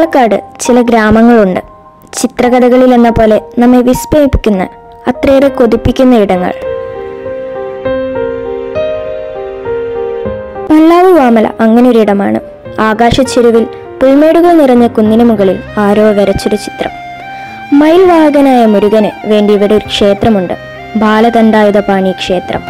പാലക്കാട് ചില ഗ്രാമങ്ങളുണ്ട് ചിത്രകഥകളിൽ എന്ന പോലെ നമ്മെ വിസ്മയിപ്പിക്കുന്ന അത്രയേറെ കൊതിപ്പിക്കുന്ന ഇടങ്ങൾ പല്ലാവ് വാമല അങ്ങനൊരിടമാണ് ആകാശച്ചെരുവിൽ പുൽമേടുകൾ നിറഞ്ഞ കുന്നിനു മുകളിൽ ആരോ വരച്ചൊരു ചിത്രം മയിൽവാഹകനായ മുരുകന് വേണ്ടി ഇവിടെ ഒരു ക്ഷേത്രമുണ്ട് ബാലദണ്ഡായുധപാണി ക്ഷേത്രം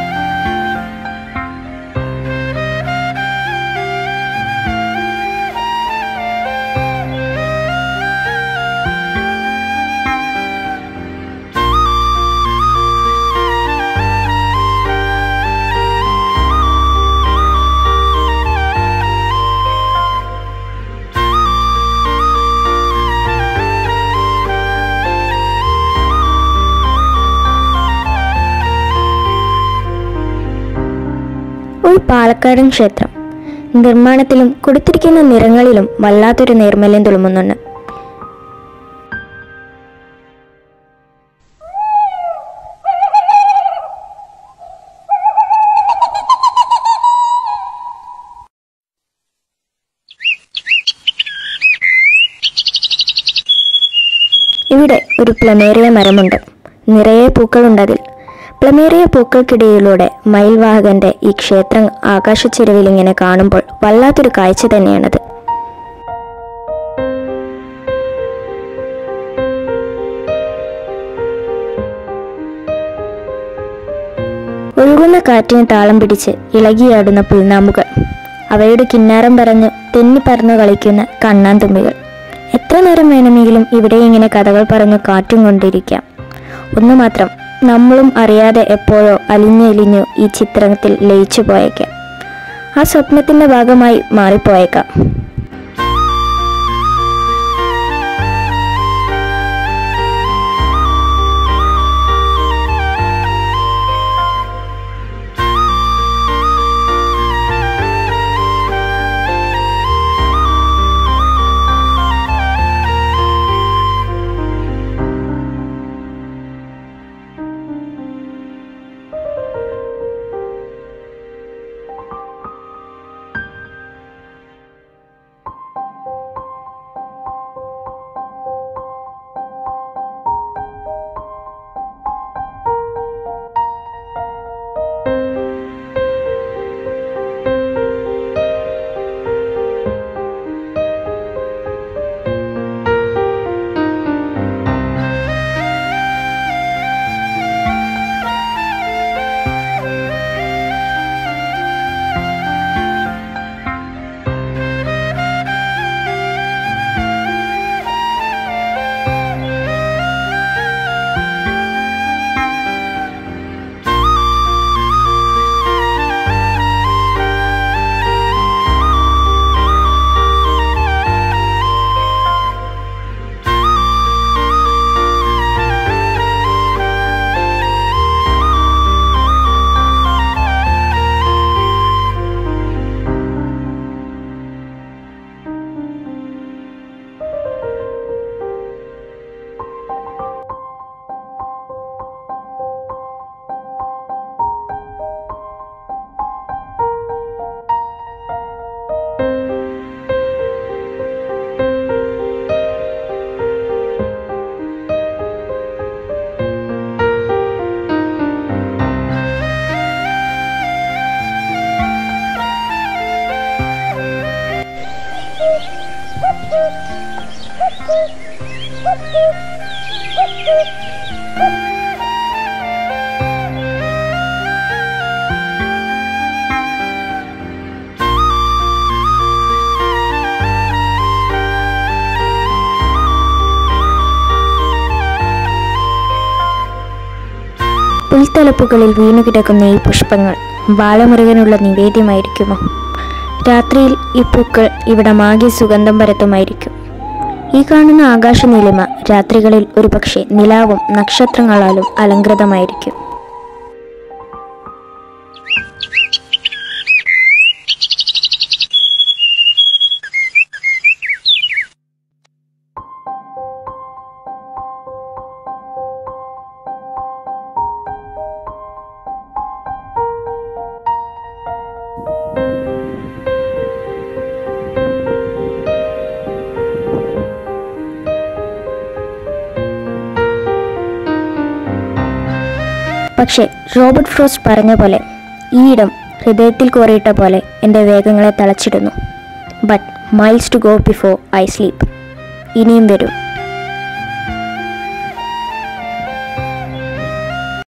ഒരു പാലക്കാടൻ ക്ഷേത്രം നിർമ്മാണത്തിലും കൊടുത്തിരിക്കുന്ന നിറങ്ങളിലും വല്ലാത്തൊരു നിർമ്മല്യം തുളുമ്പുന്നുണ്ട് ഇവിടെ ഒരു പ്ലമേറിയ മരമുണ്ട് നിറയെ പൂക്കളുണ്ടതിൽ പ്ലമേറിയ പൂക്കൾക്കിടയിലൂടെ മയിൽവാഹകന്റെ ഈ ക്ഷേത്രം ആകാശച്ചെരുവിൽ ഇങ്ങനെ കാണുമ്പോൾ വല്ലാത്തൊരു കാഴ്ച തന്നെയാണത് ഒഴുകുന്ന കാറ്റിന് താളം പിടിച്ച് ഇളകിയാടുന്ന പുൽനാമ്പുകൾ അവയുടെ കിന്നാരം പറഞ്ഞ് തെന്നിപ്പറന്നു കളിക്കുന്ന കണ്ണാന്തുമ്പികൾ എത്ര നേരം വേണമെങ്കിലും ഇവിടെ ഇങ്ങനെ കഥകൾ പറഞ്ഞു കാറ്റും കൊണ്ടിരിക്കാം ഒന്നു മാത്രം നമ്മളും അറിയാതെ എപ്പോഴോ അലിഞ്ഞെലിഞ്ഞു ഈ ചിത്രത്തിൽ ലയിച്ചു പോയേക്കാം ആ സ്വപ്നത്തിന്റെ ഭാഗമായി മാറിപ്പോയേക്കാം പുൽത്തലപ്പുകളിൽ വീണുകിടക്കുന്ന ഈ പുഷ്പങ്ങൾ ബാലമുരുകനുള്ള നിവേദ്യമായിരിക്കുമോ രാത്രിയിൽ ഈ പൂക്കൾ ഇവിടെ മാകി സുഗന്ധം പരത്തുമായിരിക്കും ഈ കാണുന്ന ആകാശനീലിമ രാത്രികളിൽ ഒരുപക്ഷെ നിലാവും നക്ഷത്രങ്ങളാലും അലങ്കൃതമായിരിക്കും റോബർട്ട് ഫ്രോസ്റ്റ് പറഞ്ഞ പോലെ ഈ ഇടം ഹൃദയത്തിൽ കോറിയിട്ട പോലെ എൻ്റെ വേഗങ്ങളെ തളച്ചിടുന്നു but miles to go before I sleep ഇനിയും വരും